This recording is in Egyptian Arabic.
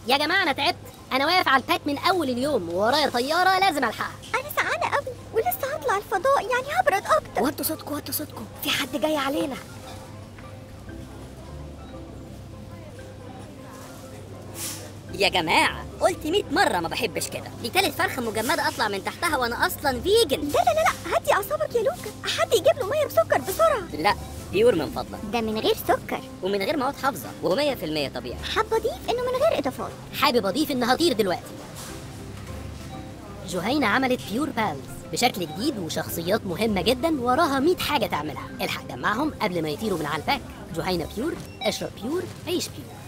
يا جماعه انا تعبت انا واقف على الباك من اول اليوم وورايا طياره لازم الحقها انا سعانه قوي ولسه هطلع الفضاء يعني هبرد اكتر وطوا صوتكم وطوا صوتكم في حد جاي علينا يا جماعه قلت 100 مره ما بحبش كده دي تالت فرخه مجمده اطلع من تحتها وانا اصلا فيجن لا لا لا لا هدي اعصابك يا لوكا حد يجيب له ميه بسكر بسرعه لا بيور من فضلك ده من غير سكر ومن غير مواد حافظه و100% طبيعي حابه اضيف انه من غير اضافات حابب اضيف ان هطير دلوقتي جهينة عملت بيور بالز بشكل جديد وشخصيات مهمة جدا وراها 100 حاجة تعملها الحق جمعهم قبل ما يطيروا من على الباك جهينة بيور اشرب بيور عيش بيور